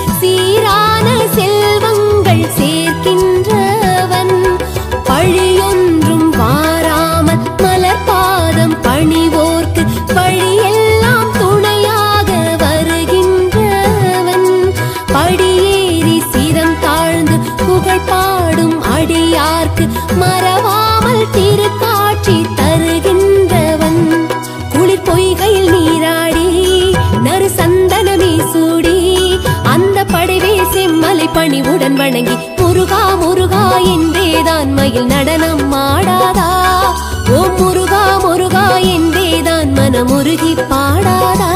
சீரான செல்வங்கள் சேர்க்கின்றவன் பழியொன்றும் வாராமல் மலர் பாதம் பணிவோர்க்கு வழியெல்லாம் துணையாக வருகின்றவன் படியேறி சிரம் தாழ்ந்து புகழ் பாடும் அடியார்க்கு மறவாமல் திருக்காட்சி தருகின்றவன் குளிர் பொய்கையில் நீராடி நறு சந்தனமே சூடி அந்த படைவே செம்மலை பணிவுடன் வணங்கி முருகா முருகா என்றேதான் மயில் நடனம் ஆடாதா ஓ முருகா முருகா என்றேதான் மனமுருகி பாடாதா